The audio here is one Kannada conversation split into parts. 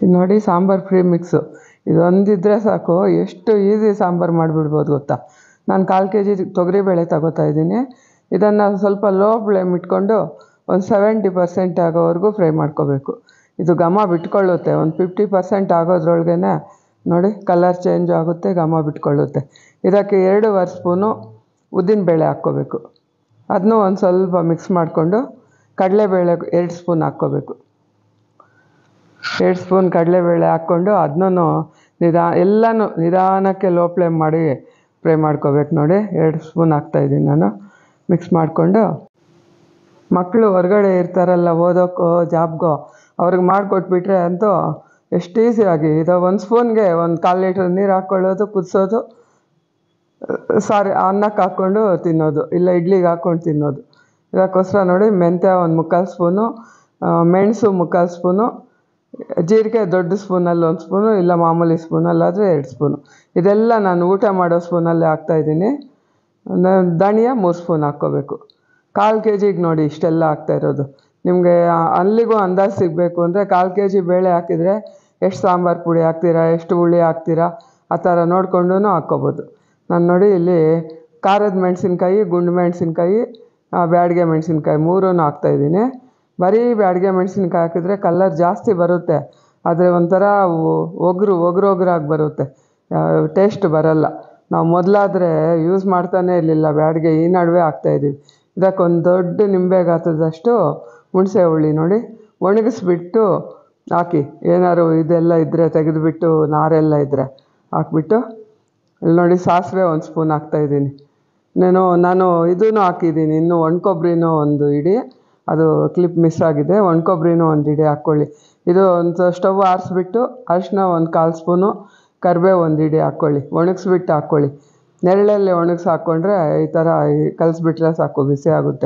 ಇದು ನೋಡಿ ಸಾಂಬಾರು ಫ್ರೀ ಮಿಕ್ಸು ಇದೊಂದಿದ್ರೆ ಸಾಕು ಎಷ್ಟು ಈಸಿ ಸಾಂಬಾರು ಮಾಡಿಬಿಡ್ಬೋದು ಗೊತ್ತಾ ನಾನು ಕಾಲು ಕೆ ಜಿ ತೊಗರಿಬೇಳೆ ತಗೋತಾ ಇದ್ದೀನಿ ಇದನ್ನು ಸ್ವಲ್ಪ ಲೋ ಫ್ಲೇಮ್ ಇಟ್ಕೊಂಡು ಒಂದು ಸೆವೆಂಟಿ ಪರ್ಸೆಂಟ್ ಆಗೋವರೆಗೂ ಫ್ರೈ ಮಾಡ್ಕೋಬೇಕು ಇದು ಘಮ ಬಿಟ್ಕೊಳ್ಳುತ್ತೆ ಒಂದು ಫಿಫ್ಟಿ ಪರ್ಸೆಂಟ್ ಆಗೋದ್ರೊಳಗೆ ನೋಡಿ ಕಲರ್ ಚೇಂಜ್ ಆಗುತ್ತೆ ಘಮ ಬಿಟ್ಕೊಳ್ಳುತ್ತೆ ಇದಕ್ಕೆ ಎರಡೂವರೆ ಸ್ಪೂನು ಉದ್ದಿನಬೇಳೆ ಹಾಕ್ಕೋಬೇಕು ಅದನ್ನೂ ಒಂದು ಸ್ವಲ್ಪ ಮಿಕ್ಸ್ ಮಾಡಿಕೊಂಡು ಕಡಲೆಬೇಳೆ ಎರಡು ಸ್ಪೂನ್ ಹಾಕ್ಕೋಬೇಕು ಎರಡು ಸ್ಪೂನ್ ಕಡಲೆಬೇಳೆ ಹಾಕ್ಕೊಂಡು ಅದನ್ನೂ ನಿದಾ ಎಲ್ಲನೂ ನಿಧಾನಕ್ಕೆ ಲೋ ಫ್ಲೇಮ್ ಮಾಡಿ ಫ್ರೈ ಮಾಡ್ಕೋಬೇಕು ನೋಡಿ ಎರಡು ಸ್ಪೂನ್ ಹಾಕ್ತಾಯಿದ್ದೀನಿ ನಾನು ಮಿಕ್ಸ್ ಮಾಡಿಕೊಂಡು ಮಕ್ಕಳು ಹೊರಗಡೆ ಇರ್ತಾರಲ್ಲ ಓದೋಕ್ಕೋ ಜಾಬ್ಗೋ ಅವ್ರಿಗೆ ಮಾಡಿಕೊಟ್ಬಿಟ್ರೆ ಅಂತೂ ಎಷ್ಟು ಈಸಿಯಾಗಿ ಇದು ಒಂದು ಸ್ಪೂನ್ಗೆ ಒಂದು ಕಾಲು ಲೀಟ್ರ್ ನೀರು ಹಾಕ್ಕೊಳ್ಳೋದು ಕುದಿಸೋದು ಸಾರಿ ಅನ್ನಕ್ಕೆ ಹಾಕ್ಕೊಂಡು ತಿನ್ನೋದು ಇಲ್ಲ ಇಡ್ಲಿಗೆ ಹಾಕ್ಕೊಂಡು ತಿನ್ನೋದು ಇದಕ್ಕೋಸ್ಕರ ನೋಡಿ ಮೆಂತ್ಯ ಒಂದು ಮುಕ್ಕಾಲು ಸ್ಪೂನು ಮೆಣಸು ಮುಕ್ಕಾಲು ಸ್ಪೂನು ಜೀರಿಗೆ ದೊಡ್ಡ ಸ್ಪೂನಲ್ಲಿ ಒಂದು ಸ್ಪೂನು ಇಲ್ಲ ಮಾಮೂಲಿ ಸ್ಪೂನಲ್ಲಾದರೆ ಎರಡು ಸ್ಪೂನು ಇದೆಲ್ಲ ನಾನು ಊಟ ಮಾಡೋ ಸ್ಪೂನಲ್ಲೇ ಹಾಕ್ತಾಯಿದ್ದೀನಿ ಧನಿಯಾ ಮೂರು ಸ್ಪೂನ್ ಹಾಕ್ಕೋಬೇಕು ಕಾಲು ಕೆ ಜಿಗೆ ನೋಡಿ ಇಷ್ಟೆಲ್ಲ ಹಾಕ್ತಾಯಿರೋದು ನಿಮಗೆ ಅಲ್ಲಿಗೂ ಅಂದಾಜು ಸಿಗಬೇಕು ಅಂದರೆ ಕಾಲು ಕೆ ಜಿ ಬೇಳೆ ಹಾಕಿದರೆ ಎಷ್ಟು ಸಾಂಬಾರು ಪುಡಿ ಹಾಕ್ತೀರಾ ಎಷ್ಟು ಹುಳಿ ಹಾಕ್ತೀರಾ ಆ ಥರ ನೋಡಿಕೊಂಡು ಹಾಕ್ಕೋಬೋದು ನಾನು ನೋಡಿ ಇಲ್ಲಿ ಖಾರದ ಮೆಣಸಿನ್ಕಾಯಿ ಗುಂಡು ಮೆಣಸಿನ್ಕಾಯಿ ಬ್ಯಾಡಗೆ ಮೆಣಸಿನ್ಕಾಯಿ ಮೂರೂ ಹಾಕ್ತಾಯಿದ್ದೀನಿ ಬರೀ ಬ್ಯಾಡಗೆ ಮೆಣಸಿನ್ಕಾಯಿ ಹಾಕಿದ್ರೆ ಕಲ್ಲರ್ ಜಾಸ್ತಿ ಬರುತ್ತೆ ಆದರೆ ಒಂಥರ ಒಗರು ಒಗ್ರು ಒಗ್ರಾಗಿ ಬರುತ್ತೆ ಟೇಸ್ಟ್ ಬರಲ್ಲ ನಾವು ಮೊದಲಾದರೆ ಯೂಸ್ ಮಾಡ್ತಾನೇ ಇರಲಿಲ್ಲ ಬ್ಯಾಡಗೆ ಈ ನಡುವೆ ಹಾಕ್ತಾಯಿದ್ದೀವಿ ಇದಕ್ಕೊಂದು ದೊಡ್ಡ ನಿಂಬೆ ಗಾತ್ರದಷ್ಟು ಹುಣಸೆ ಹುಳಿ ನೋಡಿ ಒಣಗಿಸ್ಬಿಟ್ಟು ಹಾಕಿ ಏನಾದ್ರು ಇದೆಲ್ಲ ಇದ್ದರೆ ತೆಗೆದುಬಿಟ್ಟು ನಾರೆಲ್ಲ ಇದ್ದರೆ ಹಾಕ್ಬಿಟ್ಟು ಇಲ್ಲಿ ನೋಡಿ ಸಾಸಿವೆ ಒಂದು ಸ್ಪೂನ್ ಹಾಕ್ತಾಯಿದ್ದೀನಿ ನಾನು ನಾನು ಇದೂ ಹಾಕಿದ್ದೀನಿ ಇನ್ನು ಒಣಕೊಬ್ಬರಿನೂ ಒಂದು ಇಡಿ ಅದು ಕ್ಲಿಪ್ ಮಿಸ್ ಆಗಿದೆ ಒಣಕೊಬ್ಬರಿನೂ ಒಂದು ಇಡಿ ಹಾಕ್ಕೊಳ್ಳಿ ಇದು ಒಂದು ಸ್ಟವ್ ಆರಿಸ್ಬಿಟ್ಟು ಅರಿಶಿನ ಒಂದು ಕಾಲು ಸ್ಪೂನು ಕರಿಬೇವು ಒಂದು ಇಡಿ ಹಾಕ್ಕೊಳ್ಳಿ ಒಣಗಿಸ್ಬಿಟ್ಟು ಹಾಕ್ಕೊಳ್ಳಿ ನೆರಳಲ್ಲಿ ಒಣಗಿಸಿ ಹಾಕ್ಕೊಂಡ್ರೆ ಈ ಥರ ಕಲಿಸ್ಬಿಟ್ರೆ ಸಾಕು ಬಿಸಿ ಆಗುತ್ತೆ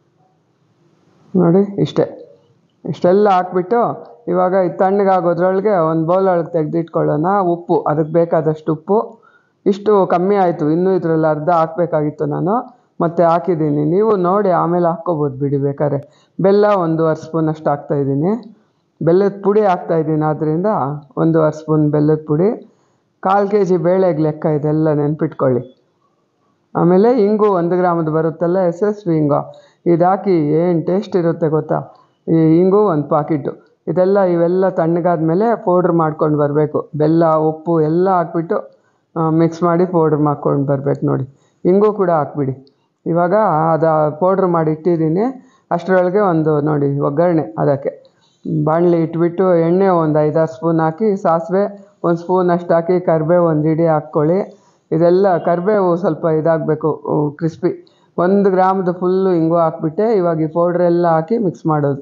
ನೋಡಿ ಇಷ್ಟೇ ಇಷ್ಟೆಲ್ಲ ಹಾಕ್ಬಿಟ್ಟು ಇವಾಗ ಇದು ತಣ್ಣಗಾಗೋದ್ರೊಳಗೆ ಒಂದು ಬೌಲೊಳಗೆ ತೆಗೆದಿಟ್ಕೊಳ್ಳೋಣ ಉಪ್ಪು ಅದಕ್ಕೆ ಬೇಕಾದಷ್ಟು ಉಪ್ಪು ಇಷ್ಟು ಕಮ್ಮಿ ಆಯಿತು ಇನ್ನೂ ಇದರಲ್ಲಿ ಅರ್ಧ ಹಾಕಬೇಕಾಗಿತ್ತು ನಾನು ಮತ್ತು ಹಾಕಿದ್ದೀನಿ ನೀವು ನೋಡಿ ಆಮೇಲೆ ಹಾಕ್ಕೋಬೋದು ಬಿಡಿ ಬೇಕಾದ್ರೆ ಬೆಲ್ಲ ಒಂದೂವರೆ ಸ್ಪೂನ್ ಅಷ್ಟು ಹಾಕ್ತಾಯಿದ್ದೀನಿ ಬೆಲ್ಲದ ಪುಡಿ ಹಾಕ್ತಾಯಿದ್ದೀನಿ ಆದ್ದರಿಂದ ಒಂದೂವರೆ ಸ್ಪೂನ್ ಬೆಲ್ಲದ ಪುಡಿ ಕಾಲು ಕೆ ಜಿ ಬೇಳೆಗೆ ಲೆಕ್ಕ ಇದೆಲ್ಲ ನೆನ್ಪಿಟ್ಕೊಳ್ಳಿ ಆಮೇಲೆ ಇಂಗು ಒಂದು ಗ್ರಾಮದ ಬರುತ್ತಲ್ಲ ಎಸ್ ಎಸ್ ವಿ ಇಂಗು ಇದು ಹಾಕಿ ಏನು ಟೇಸ್ಟ್ ಇರುತ್ತೆ ಗೊತ್ತಾ ಈ ಇಂಗು ಒಂದು ಪಾಕಿಟು ಇದೆಲ್ಲ ಇವೆಲ್ಲ ತಣ್ಣಗಾದ್ಮೇಲೆ ಪೌಡ್ರ್ ಮಾಡ್ಕೊಂಡು ಬರಬೇಕು ಬೆಲ್ಲ ಉಪ್ಪು ಎಲ್ಲ ಹಾಕ್ಬಿಟ್ಟು ಮಿಕ್ಸ್ ಮಾಡಿ ಪೌಡ್ರ್ ಮಾಡ್ಕೊಂಡು ಬರ್ಬೇಕು ನೋಡಿ ಇಂಗು ಕೂಡ ಹಾಕ್ಬಿಡಿ ಇವಾಗ ಅದು ಪೌಡ್ರ್ ಮಾಡಿ ಇಟ್ಟಿದ್ದೀನಿ ಅಷ್ಟರೊಳಗೆ ಒಂದು ನೋಡಿ ಒಗ್ಗರಣೆ ಅದಕ್ಕೆ ಬಾಣಲಿ ಇಟ್ಬಿಟ್ಟು ಎಣ್ಣೆ ಒಂದು ಐದಾರು ಸ್ಪೂನ್ ಹಾಕಿ ಸಾಸಿವೆ ಒಂದು ಸ್ಪೂನ್ ಅಷ್ಟು ಹಾಕಿ ಕರಿಬೇವು ಒಂದು ಇಡಿ ಹಾಕ್ಕೊಳ್ಳಿ ಇದೆಲ್ಲ ಕರಿಬೇವು ಸ್ವಲ್ಪ ಇದಾಗಬೇಕು ಕ್ರಿಸ್ಪಿ ಒಂದು ಗ್ರಾಮ್ದು ಫುಲ್ಲು ಇಂಗು ಹಾಕ್ಬಿಟ್ಟೆ ಇವಾಗ ಈ ಪೌಡ್ರೆಲ್ಲ ಹಾಕಿ ಮಿಕ್ಸ್ ಮಾಡೋದು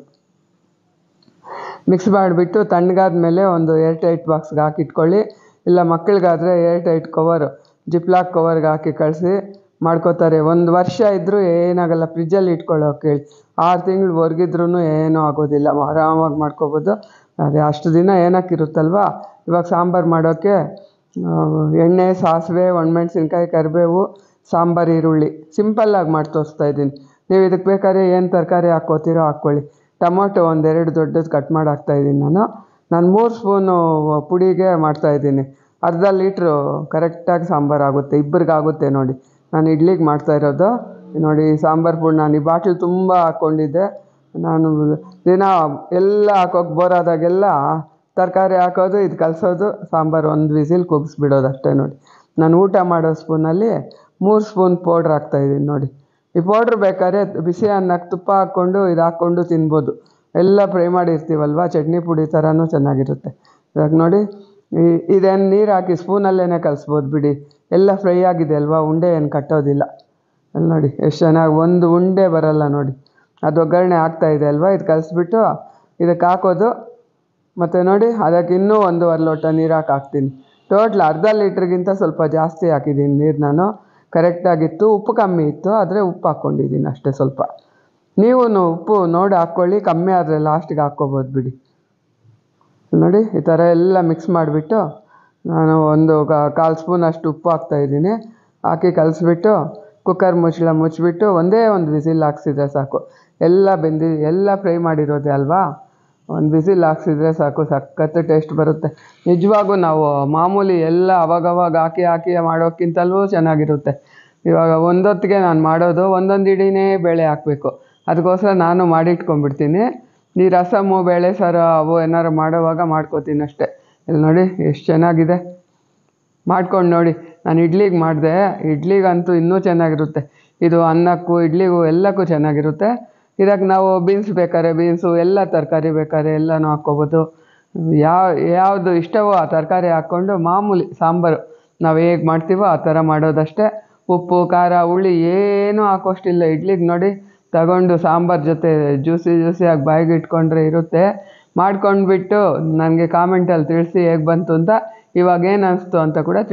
ಮಿಕ್ಸ್ ಮಾಡಿಬಿಟ್ಟು ತಣ್ಣಗಾದ್ಮೇಲೆ ಒಂದು ಏರ್ ಟೈಟ್ ಬಾಕ್ಸ್ಗೆ ಹಾಕಿ ಇಟ್ಕೊಳ್ಳಿ ಇಲ್ಲ ಮಕ್ಕಳಿಗಾದರೆ ಏರ್ ಟೈಟ್ ಕವರು ಜಿಪ್ಲಾಕ್ ಕವರ್ಗೆ ಹಾಕಿ ಕಳಿಸಿ ಮಾಡ್ಕೋತಾರೆ ಒಂದು ವರ್ಷ ಇದ್ದರೂ ಏನಾಗಲ್ಲ ಫ್ರಿಜ್ಜಲ್ಲಿ ಇಟ್ಕೊಳ್ಳೋಕೆ ಹೇಳಿ ಆರು ತಿಂಗಳು ಹೊರ್ಗಿದ್ರೂ ಏನೂ ಆಗೋದಿಲ್ಲ ಆರಾಮಾಗಿ ಮಾಡ್ಕೋಬೋದು ಅದೇ ಅಷ್ಟು ದಿನ ಏನಕ್ಕಿರುತ್ತಲ್ವ ಇವಾಗ ಸಾಂಬಾರು ಮಾಡೋಕ್ಕೆ ಎಣ್ಣೆ ಸಾಸಿವೆ ಒಣಮೆಣ್ಸಿನ್ಕಾಯಿ ಕರಿಬೇವು ಸಾಂಬಾರು ಈರುಳ್ಳಿ ಸಿಂಪಲ್ಲಾಗಿ ಮಾಡಿ ತೋರಿಸ್ತಾ ಇದ್ದೀನಿ ನೀವು ಇದಕ್ಕೆ ಬೇಕಾದ್ರೆ ಏನು ತರಕಾರಿ ಹಾಕ್ಕೋತೀರೋ ಹಾಕ್ಕೊಳ್ಳಿ ಟೊಮೊಟೊ ಒಂದೆರಡು ದೊಡ್ಡದು ಕಟ್ ಮಾಡಿ ಹಾಕ್ತಾಯಿದ್ದೀನಿ ನಾನು ನಾನು ಮೂರು ಸ್ಪೂನು ಪುಡಿಗೆ ಮಾಡ್ತಾಯಿದ್ದೀನಿ ಅರ್ಧ ಲೀಟ್ರು ಕರೆಕ್ಟಾಗಿ ಸಾಂಬಾರು ಆಗುತ್ತೆ ಇಬ್ಬರಿಗಾಗುತ್ತೆ ನೋಡಿ ನಾನು ಇಡ್ಲಿಗೆ ಮಾಡ್ತಾ ಇರೋದು ನೋಡಿ ಸಾಂಬಾರು ಪುಡಿ ನಾನು ಈ ಬಾಟ್ಲ್ ತುಂಬ ಹಾಕ್ಕೊಂಡಿದ್ದೆ ನಾನು ದಿನ ಎಲ್ಲ ಹಾಕೋಕೆ ಬೋರ್ ಆದಾಗೆಲ್ಲ ತರಕಾರಿ ಹಾಕೋದು ಇದು ಕಲಸೋದು ಸಾಂಬಾರು ಒಂದು ವಿಸಿಲ್ ಕೂಗಿಸ್ಬಿಡೋದು ಅಷ್ಟೇ ನೋಡಿ ನಾನು ಊಟ ಮಾಡೋ ಸ್ಪೂನಲ್ಲಿ ಮೂರು ಸ್ಪೂನ್ ಪೌಡ್ರ್ ಹಾಕ್ತಾಯಿದ್ದೀನಿ ನೋಡಿ ಈ ಪೌಡ್ರ್ ಬೇಕಾದ್ರೆ ಬಿಸಿ ಅನ್ನಕ್ಕೆ ತುಪ್ಪ ಹಾಕ್ಕೊಂಡು ಇದು ಹಾಕ್ಕೊಂಡು ತಿನ್ಬೋದು ಎಲ್ಲ ಫ್ರೈ ಮಾಡಿರ್ತೀವಲ್ವ ಚಟ್ನಿ ಪುಡಿ ಥರನೂ ಚೆನ್ನಾಗಿರುತ್ತೆ ಇವಾಗ ನೋಡಿ ಈ ಇದೇನು ನೀರು ಹಾಕಿ ಸ್ಪೂನಲ್ಲೇ ಕಲಿಸ್ಬೋದು ಬಿಡಿ ಎಲ್ಲ ಫ್ರೈ ಆಗಿದೆ ಅಲ್ವಾ ಉಂಡೆ ಏನು ಕಟ್ಟೋದಿಲ್ಲ ಅಲ್ಲಿ ನೋಡಿ ಎಷ್ಟು ಚೆನ್ನಾಗಿ ಒಂದು ಉಂಡೆ ಬರಲ್ಲ ನೋಡಿ ಅದು ಒಗ್ಗರಣೆ ಆಗ್ತಾಯಿದೆ ಅಲ್ವಾ ಇದು ಕಲಿಸ್ಬಿಟ್ಟು ಇದಕ್ಕೆ ಹಾಕೋದು ಮತ್ತು ನೋಡಿ ಅದಕ್ಕೆ ಇನ್ನೂ ಒಂದೂವರೆ ಲೋಟ ನೀರು ಹಾಕಿ ಹಾಕ್ತೀನಿ ಟೋಟ್ಲ್ ಅರ್ಧ ಲೀಟ್ರಿಗಿಂತ ಸ್ವಲ್ಪ ಜಾಸ್ತಿ ಹಾಕಿದ್ದೀನಿ ನೀರು ನಾನು ಕರೆಕ್ಟಾಗಿತ್ತು ಉಪ್ಪು ಕಮ್ಮಿ ಇತ್ತು ಆದರೆ ಉಪ್ಪು ಹಾಕ್ಕೊಂಡಿದ್ದೀನಿ ಅಷ್ಟೇ ಸ್ವಲ್ಪ ನೀವು ಉಪ್ಪು ನೋಡಿ ಹಾಕ್ಕೊಳ್ಳಿ ಕಮ್ಮಿ ಆದರೆ ಲಾಸ್ಟಿಗೆ ಹಾಕ್ಕೋಬೋದು ಬಿಡಿ ನೋಡಿ ಈ ಥರ ಎಲ್ಲ ಮಿಕ್ಸ್ ಮಾಡಿಬಿಟ್ಟು ನಾನು ಒಂದು ಕಾಲು ಸ್ಪೂನ್ ಅಷ್ಟು ಉಪ್ಪು ಹಾಕ್ತಾಯಿದ್ದೀನಿ ಹಾಕಿ ಕಲಿಸ್ಬಿಟ್ಟು ಕುಕ್ಕರ್ ಮುಚ್ಚಳ ಮುಚ್ಚಿಬಿಟ್ಟು ಒಂದೇ ಒಂದು ವಿಸಿಲ್ ಹಾಕ್ಸಿದ್ರೆ ಸಾಕು ಎಲ್ಲ ಬೆಂದಿ ಎಲ್ಲ ಫ್ರೈ ಮಾಡಿರೋದೆ ಅಲ್ವಾ ಒಂದು ಬಿಸಿಲ್ ಹಾಕ್ಸಿದ್ರೆ ಸಾಕು ಸಖತ್ತು ಟೇಸ್ಟ್ ಬರುತ್ತೆ ನಿಜವಾಗೂ ನಾವು ಮಾಮೂಲಿ ಎಲ್ಲ ಅವಾಗವಾಗ ಹಾಕಿ ಹಾಕಿ ಮಾಡೋಕ್ಕಿಂತಲೂ ಚೆನ್ನಾಗಿರುತ್ತೆ ಇವಾಗ ಒಂದೊತ್ತಿಗೆ ನಾನು ಮಾಡೋದು ಒಂದೊಂದು ಇಡೀನೇ ಬೇಳೆ ಹಾಕಬೇಕು ಅದಕ್ಕೋಸ್ಕರ ನಾನು ಮಾಡಿಟ್ಕೊಂಡ್ಬಿಡ್ತೀನಿ ಈ ರಸಮ್ಮು ಬೇಳೆ ಸಾರು ಅವು ಏನಾರು ಮಾಡೋವಾಗ ಮಾಡ್ಕೋತೀನಿ ಅಷ್ಟೇ ಇಲ್ಲಿ ನೋಡಿ ಎಷ್ಟು ಚೆನ್ನಾಗಿದೆ ಮಾಡ್ಕೊಂಡು ನೋಡಿ ನಾನು ಇಡ್ಲಿಗೆ ಮಾಡಿದೆ ಇಡ್ಲಿಗಂತೂ ಇನ್ನೂ ಚೆನ್ನಾಗಿರುತ್ತೆ ಇದು ಅನ್ನಕ್ಕೂ ಇಡ್ಲಿಗೂ ಎಲ್ಲಕ್ಕೂ ಚೆನ್ನಾಗಿರುತ್ತೆ ಇದಕ್ಕೆ ನಾವು ಬೀನ್ಸ್ ಬೇಕಾದ್ರೆ ಬೀನ್ಸು ಎಲ್ಲ ತರಕಾರಿ ಬೇಕಾದ್ರೆ ಎಲ್ಲನೂ ಹಾಕ್ಕೋಬೋದು ಯಾವ ಯಾವುದು ಇಷ್ಟವೋ ಆ ತರಕಾರಿ ಹಾಕ್ಕೊಂಡು ಮಾಮೂಲಿ ಸಾಂಬಾರು ನಾವು ಹೇಗೆ ಮಾಡ್ತೀವೋ ಆ ಥರ ಮಾಡೋದಷ್ಟೇ ಉಪ್ಪು ಖಾರ ಹುಳಿ ಏನೂ ಹಾಕೋಷ್ಟಿಲ್ಲ ಇಡ್ಲಿಗೆ ನೋಡಿ ತಗೊಂಡು ಸಾಂಬಾರು ಜೊತೆ ಜ್ಯೂಸಿ ಜ್ಯೂಸಿಯಾಗಿ ಬಾಯಿಗೆ ಇಟ್ಕೊಂಡ್ರೆ ಇರುತ್ತೆ ಮಾಡ್ಕೊಂಡ್ಬಿಟ್ಟು ನನಗೆ ಕಾಮೆಂಟಲ್ಲಿ ತಿಳಿಸಿ ಹೇಗೆ ಬಂತು ಅಂತ ಇವಾಗ ಏನು ಅನಿಸ್ತು ಅಂತ ಕೂಡ